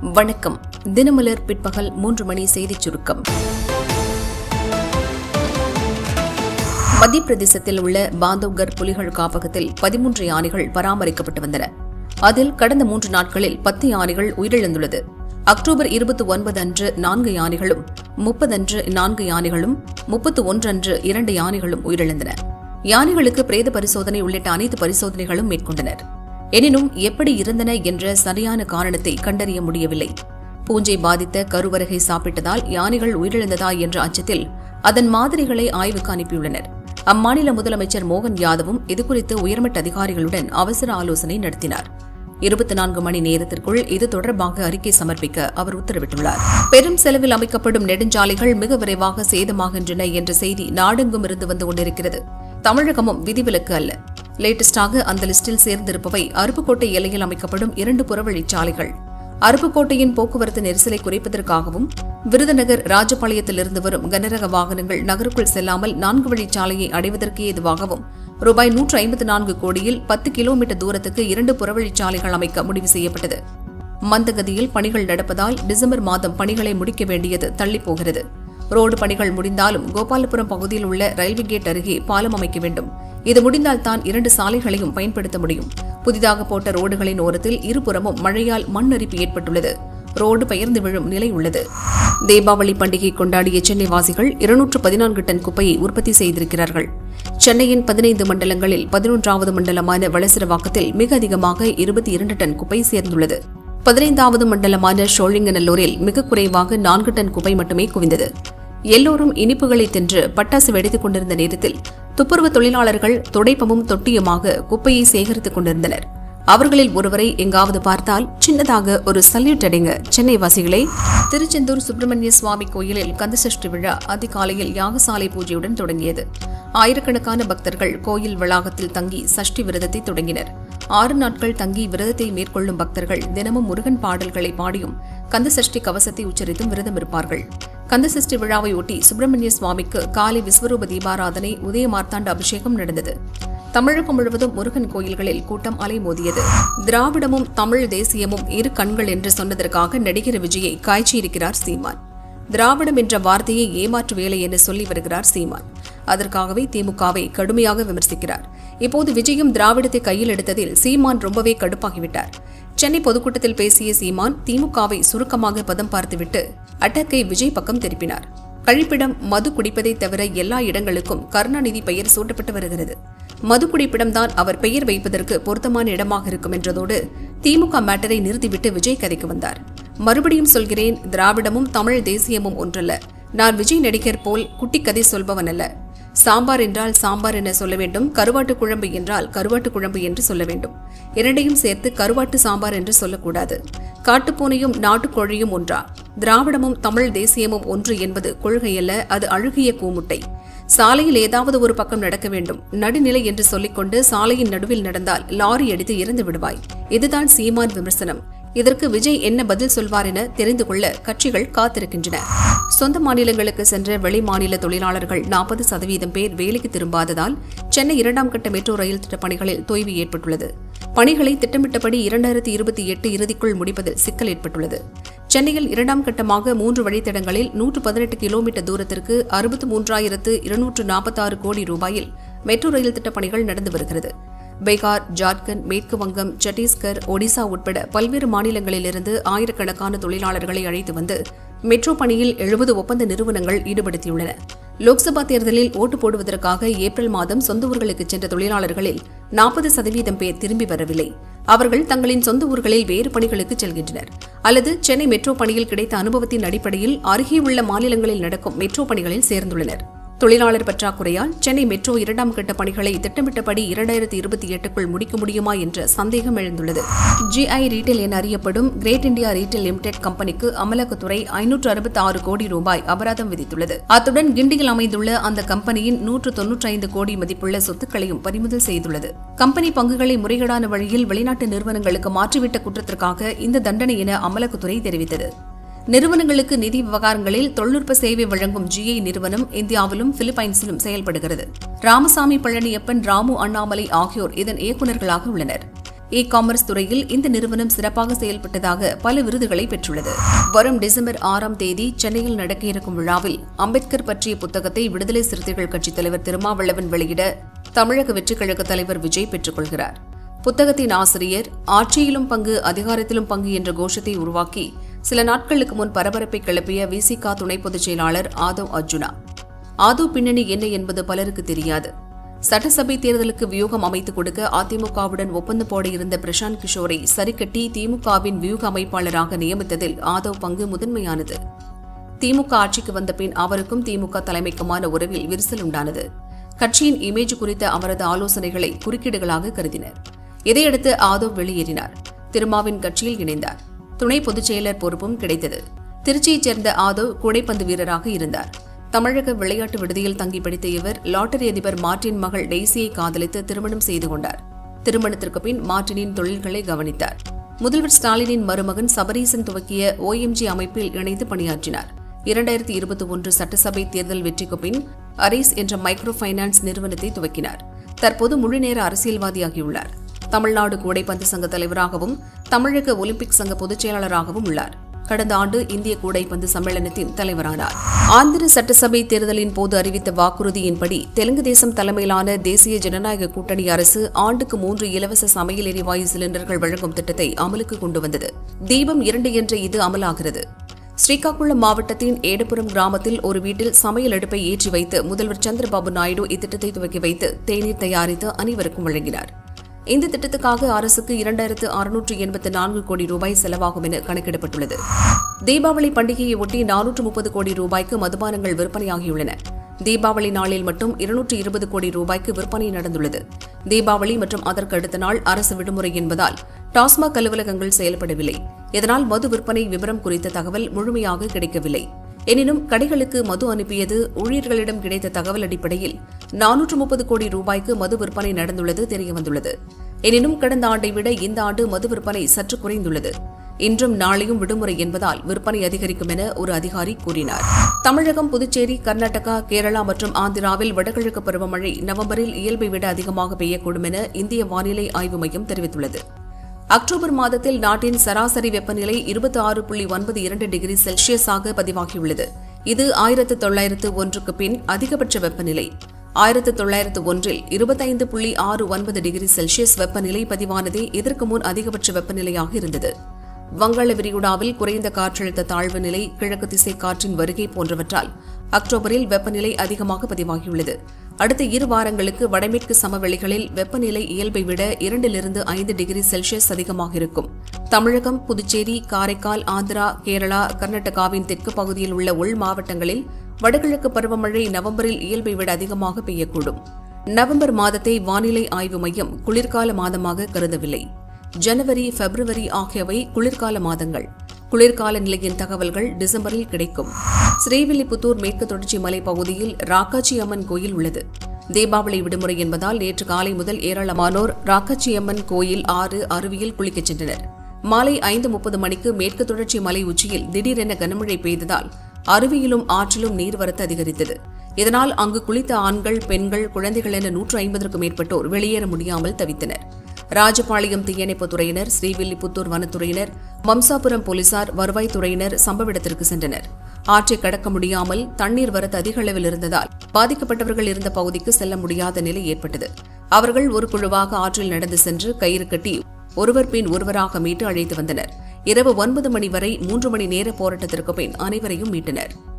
வணக்கம் தினமலர் பிற்பகல் மூன்று மணி செய்திச் சுருக்கம் மத்திய பிரதேசத்தில் உள்ள பாந்தவ்கர் புலிகள் காப்பகத்தில் பதிமூன்று யானைகள் பராமரிக்கப்பட்டு வந்தன அதில் கடந்த மூன்று நாட்களில் பத்து யானைகள் உயிரிழந்துள்ளது அக்டோபர் இருபத்தி ஒன்பது அன்று நான்கு யானைகளும் முப்பது அன்று நான்கு யானைகளும் முப்பத்து ஒன்று அன்று இரண்டு யானைகளும் உயிரிழந்தன யானைகளுக்கு பிரேத பரிசோதனை உள்ளிட்ட அனைத்து பரிசோதனைகளும் மேற்கொண்டனர் எனினும் எப்படி இருந்தன என்ற சரியான காரணத்தை கண்டறிய முடியவில்லை பூஞ்சை பாதித்த கருவரகை சாப்பிட்டதால் யானைகள் உயிரிழந்ததா என்ற அச்சத்தில் அதன் மாதிரிகளை ஆய்வுக்கு அனுப்பியுள்ளனர் அம்மாநில முதலமைச்சர் மோகன் யாதவும் இதுகுறித்து உயர்மட்ட அதிகாரிகளுடன் அவசர ஆலோசனை நடத்தினார் இருபத்தி நான்கு மணி நேரத்திற்குள் இது தொடர்பாக அறிக்கை சமர்ப்பிக்க அவர் உத்தரவிட்டுள்ளார் பெரும் செலவில் அமைக்கப்படும் நெடுஞ்சாலைகள் மிக விரைவாக சேதமாகின்றன என்ற செய்தி நாடெங்கும் இருந்து வந்து கொண்டிருக்கிறது தமிழகமும் விதிவிலக்கு அல்ல லேட்டஸ்டாக அந்த லிஸ்டில் சேர்ந்திருப்பவை அருப்புக்கோட்டை எல்லையில் அமைக்கப்படும் இரண்டு புறவழிச்சாலைகள் அருப்புக்கோட்டையின் போக்குவரத்து நெரிசலை குறைப்பதற்காகவும் விருதுநகர் ராஜபாளையத்திலிருந்து வரும் கனரக வாகனங்கள் நகருக்குள் செல்லாமல் நான்கு வழிச்சாலையை அடைவதற்கு ஏதுவாகவும் ரூபாய் நூற்று ஐம்பத்து நான்கு கோடியில் பத்து கிலோமீட்டர் தூரத்துக்கு இரண்டு புறவழிச்சாலைகள் அமைக்க முடிவு செய்யப்பட்டது மந்தகதியில் பணிகள் நடப்பதால் டிசம்பர் மாதம் பணிகளை முடிக்க வேண்டியது தள்ளிப்போகிறது ரோடு பணிகள் முடிந்தாலும் கோபாலபுரம் பகுதியில் உள்ள ரயில்வே கேட் அருகே பாலம் அமைக்க வேண்டும் இது முடிந்தால் தான் இரண்டு சாலைகளையும் பயன்படுத்த முடியும் புதிதாக போட்ட ரோடுகளின் ஓரத்தில் இருபுறமும் மழையால் மண் அரிப்பு ஏற்பட்டுள்ளது ரோடு பெயர்ந்து விழும் நிலை உள்ளது தீபாவளி பண்டிகை கொண்டாடிய சென்னை வாசிகள் இருநூற்று பதினான்கு டன் குப்பையை உற்பத்தி செய்திருக்கிறார்கள் சென்னையின் பதினைந்து மண்டலங்களில் பதினொன்றாவது மண்டலமான வளசரவாக்கத்தில் மிக அதிகமாக இருபத்தி இரண்டு டன் குப்பை சேர்ந்துள்ளது பதினைந்தாவது மண்டலமான ஷோழிங்கநல்லூரில் மிக குறைவாக நான்கு டன் குப்பை மட்டுமே குவிந்தது எல்லோரும் இனிப்புகளை தின்று பட்டாசு வெடித்துக் கொண்டிருந்த நேரத்தில் துப்புரவு தொழிலாளர்கள் துடைப்பமும் தொட்டியுமாக குப்பையை சேகரித்துக் கொண்டிருந்தனர் அவர்களில் ஒருவரை எங்காவது பார்த்தால் சின்னதாக ஒரு சல்யூட் அடைங்க சென்னை வாசிகளே திருச்செந்தூர் சுப்பிரமணிய சுவாமி கோயிலில் கந்தசஷ்டி விழா அதிகாலையில் யாகசாலை பூஜையுடன் தொடங்கியது ஆயிரக்கணக்கான பக்தர்கள் கோயில் வளாகத்தில் தங்கி சஷ்டி விரதத்தை தொடங்கினர் ஆறு நாட்கள் தங்கி விரதத்தை மேற்கொள்ளும் பக்தர்கள் தினமும் முருகன் பாடல்களை பாடியும் கந்தசஷ்டி கவசத்தை உச்சரித்தும் விரதம் இருப்பார்கள் கந்தசஷ்டி விழாவை ஒட்டி சுப்பிரமணிய சுவாமிக்கு காலை விஸ்வரூப தீபாராதனை உதய மார்த்தாண்ட அபிஷேகம் நடந்தது தமிழகம் முழுவதும் முருகன் கோயில்களில் கூட்டம் அலைமோதியது திராவிடமும் தமிழ் தேசியமும் இரு கண்கள் என்று சொன்னதற்காக நடிகர் விஜயை காய்ச்சியிருக்கிறார் சீமான் திராவிடம் என்ற வார்த்தையை ஏமாற்று வேலை என சொல்லி வருகிறார் சீமான் அதற்காகவே திமுகவை கடுமையாக விமர்சிக்கிறார் இப்போது விஜயும் திராவிடத்தை கையில் எடுத்ததில் சீமான் ரொம்பவே கடுப்பாகிவிட்டார் சென்னை பொதுக்கூட்டத்தில் பேசிய சீமான் திமுகவை சுருக்கமாக பதம் பார்த்துவிட்டு அட்டக்கை விஜய் பக்கம் திருப்பினார் கழிப்பிடம் மது குடிப்பதை தவிர எல்லா இடங்களுக்கும் கருணாநிதி பெயர் சூட்டப்பட்டு வருகிறது மது குடிப்பிடம்தான் அவர் பெயர் வைப்பதற்கு பொருத்தமான இடமாக இருக்கும் என்றதோடு திமுக மேட்டரை நிறுத்திவிட்டு விஜய் கதைக்கு வந்தார் மறுபடியும் சொல்கிறேன் திராவிடமும் தமிழ் தேசியமும் ஒன்றல்ல நான் விஜய் நடிகர் போல் குட்டி கதை சொல்பவன் அல்ல சாம்பார் என்றால் சாம்பார் என சொல்ல வேண்டும் கருவாட்டு குழம்பு என்றால் கருவாட்டு குழம்பு என்று சொல்ல வேண்டும் இரண்டையும் சேர்த்து கருவாட்டு சாம்பார் என்று சொல்லக்கூடாது காட்டுப்பூனையும் நாட்டுக்கோழியும் ஒன்றா திராவிடமும் தமிழ் தேசியமும் ஒன்று என்பது கொள்கையல்ல அது அழுகிய கூமுட்டை சாலையில் ஏதாவது ஒரு பக்கம் நடக்க வேண்டும் நடுநிலை என்று சொல்லிக்கொண்டு சாலையின் நடுவில் நடந்தால் லாரி அடித்து இறந்து விடுவாய் இதுதான் சீமான் விமர்சனம் இதற்கு விஜய் என்ன பதில் சொல்வார் என தெரிந்து கொள்ள கட்சிகள் காத்திருக்கின்றன சொந்த மாநிலங்களுக்கு சென்ற வெளி மாநில தொழிலாளர்கள் நாற்பது சதவீதம் பேர் வேலைக்கு திரும்பாததால் சென்னை இரண்டாம் கட்ட மெட்ரோ ரயில் திட்ட பணிகளில் தொய்வு ஏற்பட்டுள்ளது பணிகளை திட்டமிட்டபடி இரண்டாயிரத்தி இருபத்தி எட்டு இறுதிக்குள் முடிப்பதில் சிக்கல் ஏற்பட்டுள்ளது சென்னையில் இரண்டாம் கட்டமாக மூன்று வழித்தடங்களில் நூற்று பதினெட்டு கிலோமீட்டர் தூரத்திற்கு அறுபத்து மூன்றாயிரத்து இருநூற்று நாற்பத்தாறு கோடி ரூபாயில் மெட்ரோ ரயில் திட்டப் பணிகள் நடந்து வருகிறது பீகார் ஜார்க்கண்ட் மேற்கு வங்கம் சத்தீஸ்கர் ஒடிசா உட்பட பல்வேறு மாநிலங்களிலிருந்து ஆயிரக்கணக்கான தொழிலாளர்களை அழைத்து வந்து மெட்ரோ பணியில் எழுபது ஒப்பந்த நிறுவனங்கள் ஈடுபடுத்தியுள்ளன லோக்சபா தேர்தலில் ஓட்டு போடுவதற்காக ஏப்ரல் மாதம் சொந்த ஊர்களுக்கு சென்ற தொழிலாளர்களில் நாற்பது சதவீதம் பேர் திரும்பி வரவில்லை அவர்கள் தங்களின் சொந்த ஊர்களில் வேறு பணிகளுக்கு செல்கின்றனர் அல்லது சென்னை மெட்ரோ பணியில் கிடைத்த அனுபவத்தின் அடிப்படையில் அருகே உள்ள மாநிலங்களில் நடக்கும் மெட்ரோ பணிகளில் சேர்ந்துள்ளனர் தொழிலாளர் பற்றாக்குறையால் சென்னை மெட்ரோ இரண்டாம் கட்ட பணிகளை திட்டமிட்டபடி இரண்டாயிரத்தி இருபத்தி எட்டுக்குள் முடிக்க முடியுமா என்ற சந்தேகம் எழுந்துள்ளது ஜிஐ ரீட்டைல் என அறியப்படும் கிரேட் இந்தியா ரீட்டைல் லிமிடெட் கம்பெனிக்கு அமலாக்கத்துறை ஐநூற்று அறுபத்தி ஆறு கோடி ரூபாய் அபராதம் விதித்துள்ளது அத்துடன் கிண்டியில் அமைந்துள்ள அந்த கம்பெனியின் நூற்று தொன்னூற்றி ஐந்து கோடி மதிப்புள்ள சொத்துக்களையும் பறிமுதல் செய்துள்ளது கம்பெனி பங்குகளை முறைகேடான வழியில் வெளிநாட்டு நிறுவனங்களுக்கு மாற்றிவிட்ட குற்றத்திற்காக இந்த தண்டனை என அமலாக்கத்துறை தெரிவித்தது நிறுவனங்களுக்கு நிதி விவகாரங்களில் தொழில்நுட்ப சேவை வழங்கும் ஜிஐ நிறுவனம் இந்தியாவிலும் பிலிப்பைன்ஸிலும் செயல்படுகிறது ராமசாமி பழனியப்பன் ராமு அண்ணாமலை ஆகியோர் இதன் இயக்குநர்களாக உள்ளனர் இ காமர்ஸ் துறையில் இந்த நிறுவனம் சிறப்பாக செயல்பட்டதாக பல விருதுகளை பெற்றுள்ளது வரும் டிசம்பர் ஆறாம் தேதி சென்னையில் நடக்க இருக்கும் விழாவில் அம்பேத்கர் பற்றிய புத்தகத்தை விடுதலை சிறுத்தைகள் கட்சித் தலைவர் திருமாவளவன் வெளியிட தமிழக வெற்றிக் கழக தலைவர் விஜய் பெற்றுக் கொள்கிறார் புத்தகத்தின் ஆசிரியர் ஆட்சியிலும் பங்கு அதிகாரத்திலும் பங்கு என்ற கோஷத்தை உருவாக்கி சில நாட்களுக்கு முன் பரபரப்பை கிளப்பிய விசிகா துணை பொதுச் செயலாளர் ஆதவ் அர்ஜுனா ஆதவ் பின்னணி என்ன என்பது பலருக்கு தெரியாது சட்டசபை தேர்தலுக்கு வியூகம் அமைத்துக் கொடுக்க அதிமுகவுடன் ஒப்பந்தம் போட இருந்த பிரசாந்த் கிஷோரை சரிக்கட்டி திமுகவின் வியூக அமைப்பாளராக நியமித்ததில் ஆதவ் பங்கு முதன்மையானது திமுக ஆட்சிக்கு வந்த பின் அவருக்கும் திமுக தலைமைக்குமான உறவில் விரிசல் உண்டானது கட்சியின் இமேஜ் குறித்த அவரது ஆலோசனைகளை குறுக்கீடுகளாக கருதினர் இதையடுத்து ஆதவ் வெளியேறினார் திருமாவின் கட்சியில் இணைந்தார் துணை பொதுச் செயலர் பொறுப்பும் கிடைத்தது திருச்சியைச் சேர்ந்த ஆதவ் கூடைப்பந்து வீரராக இருந்தார் தமிழக விளையாட்டு விடுதியில் தங்கி படித்த இவர் லாட்டரி அதிபர் மார்ட்டின் மகள் டெய்ஸியை காதலித்து திருமணம் செய்து கொண்டார் திருமணத்திற்கு பின் மார்ட்டினின் தொழில்களை கவனித்தார் முதல்வர் ஸ்டாலினின் மருமகன் சபரீசன் துவக்கிய ஓஎம்ஜி அமைப்பில் இணைந்து பணியாற்றினார் இரண்டாயிரத்தி இருபத்தி ஒன்று சட்டசபை தேர்தல் வெற்றிக்கு பின் அரீஸ் என்ற மைக்ரோ ஃபைனான்ஸ் நிறுவனத்தை துவக்கினார் தற்போது முழுநேர அரசியல்வாதியாகியுள்ளார் தமிழ்நாடு கூடைப்பந்து சங்க தலைவராகவும் தமிழக ஒலிம்பிக் சங்க பொதுச் செயலாளராகவும் உள்ளார் கடந்த ஆண்டு இந்திய கூடைப்பந்து சம்மேளனத்தின் தலைவரானார் ஆந்திர சட்டசபை தேர்தலின் போது அறிவித்த வாக்குறுதியின்படி தெலுங்கு தேசம் தலைமையிலான தேசிய ஜனநாயக கூட்டணி அரசு ஆண்டுக்கு மூன்று இலவச சமையல் எரிவாயு சிலிண்டர்கள் வழங்கும் திட்டத்தை அமலுக்கு கொண்டு வந்தது தீபம் இரண்டு என்ற இது அமலாகிறது ஸ்ரீகாக்குளம் மாவட்டத்தின் ஏடப்புரம் கிராமத்தில் ஒரு வீட்டில் சமையல் அடுப்பை ஏற்றி வைத்து முதல்வர் சந்திரபாபு நாயுடு இத்திட்டத்தை துவக்கி வைத்து தேநீர் தயாரித்து அனைவருக்கும் வழங்கினார் இந்த திட்டத்துக்காக அரசுக்கு இரண்டாயிரத்து அறுநூற்று எண்பத்து நான்கு கோடி ரூபாய் செலவாகும் என கணக்கிடப்பட்டுள்ளது தீபாவளி பண்டிகையை ஒட்டி நானூற்று முப்பது கோடி ரூபாய்க்கு மதுபானங்கள் விற்பனையாகியுள்ளன தீபாவளி நாளில் மட்டும் இருநூற்று இருபது கோடி ரூபாய்க்கு விற்பனை நடந்துள்ளது தீபாவளி மற்றும் அதற்கு அடுத்த நாள் அரசு விடுமுறை என்பதால் டாஸ்மாக் அலுவலகங்கள் செயல்படவில்லை இதனால் மது விற்பனை விவரம் குறித்த தகவல் முழுமையாக கிடைக்கவில்லை எனினும் கடைகளுக்கு மது அனுப்பியது ஊழியர்களிடம் கிடைத்த தகவல் அடிப்படையில் நானூற்று முப்பது கோடி ரூபாய்க்கு மது விற்பனை நடந்துள்ளது தெரியவந்துள்ளது எனினும் கடந்த ஆண்டை விட இந்த ஆண்டு மது விற்பனை சற்று குறைந்துள்ளது இன்றும் நாளையும் விடுமுறை என்பதால் விற்பனை அதிகரிக்கும் என ஒரு அதிகாரி கூறினார் தமிழகம் புதுச்சேரி கர்நாடகா கேரளா மற்றும் ஆந்திராவில் வடகிழக்கு பருவமழை நவம்பரில் இயல்பை விட அதிகமாக பெய்யக்கூடும் என இந்திய வானிலை ஆய்வு மையம் தெரிவித்துள்ளது அக்டோபர் மாதத்தில் நாட்டின் சராசரி வெப்பநிலை இருபத்தி ஆறு புள்ளி ஒன்பது இரண்டு டிகிரி செல்சியஸாக பதிவாகியுள்ளது இது ஆயிரத்து தொள்ளாயிரத்து ஒன்றுக்கு பின் அதிகபட்ச வெப்பநிலை ஆயிரத்து தொள்ளாயிரத்து ஒன்றில் இருபத்தைந்து புள்ளி ஆறு ஒன்பது டிகிரி செல்சியஸ் வெப்பநிலை பதிவானதே இதற்கு முன் அதிகபட்ச வெப்பநிலையாக இருந்தது வங்காள விரிகுடாவில் குறைந்த காற்றழுத்த தாழ்வு நிலை கிழக்கு திசை காற்றின் வருகை போன்றவற்றால் அக்டோபரில் வெப்பநிலை அதிகமாக பதிவாகியுள்ளது அடுத்த இரு வாரங்களுக்கு வடமேற்கு சமவெளிகளில் வெப்பநிலை இயல்பை விட இரண்டிலிருந்து ஐந்து டிகிரி செல்சியஸ் அதிகமாக இருக்கும் தமிழகம் புதுச்சேரி காரைக்கால் ஆந்திரா கேரளா கர்நாடகாவின் தெற்கு பகுதியில் உள்ள உள் மாவட்டங்களில் வடகிழக்கு பருவமழை நவம்பரில் இயல்பை விட அதிகமாக பெய்யக்கூடும் நவம்பர் மாதத்தை வானிலை ஆய்வு மையம் குளிர்கால மாதமாக கருதவில்லை ஜனவரி பிப்ரவரி ஆகியவை குளிர்கால மாதங்கள் குளிர்கால நிலையின் தகவல்கள் டிசம்பரில் கிடைக்கும் ஸ்ரீவில்லிபுத்தூர் மேற்கு தொடர்ச்சி மலைப்பகுதியில் ராக்காச்சி அம்மன் கோயில் உள்ளது தீபாவளி விடுமுறை என்பதால் நேற்று காலை முதல் ஏராளமானோர் ராக்காச்சி அம்மன் கோயில் ஆறு அருவியில் குளிக்கச் சென்றனர் மாலை ஐந்து முப்பது மணிக்கு மேற்கு தொடர்ச்சி மலை உச்சியில் திடீரென கனமழை பெய்ததால் அருவியிலும் ஆற்றிலும் நீர்வரத்து அதிகரித்தது இதனால் அங்கு குளித்த ஆண்கள் பெண்கள் குழந்தைகள் என நூற்று ஐம்பதற்கும் மேற்பட்டோர் வெளியேற முடியாமல் தவித்தனர் ராஜபாளையம் தீயணைப்புத் துறையினர் ஸ்ரீவில்லிபுத்தூர் வனத்துறையினர் மம்சாபுரம் போலீசார் வருவாய்த்துறையினர் சம்பவ இடத்திற்கு சென்றனர் ஆற்றை கடக்க முடியாமல் தண்ணீர் வரத்து அதிக அளவில் இருந்ததால் பாதிக்கப்பட்டவர்கள் இருந்த பகுதிக்கு செல்ல முடியாத நிலை ஏற்பட்டது அவர்கள் ஒரு குழுவாக ஆற்றில் நடந்து சென்று கயிறு கட்டி ஒருவர் பின் ஒருவராக மீட்டு அழைத்து வந்தனர் இரவு ஒன்பது மணி வரை மூன்று மணி நேர போராட்டத்திற்கு பின் அனைவரையும் மீட்டனர்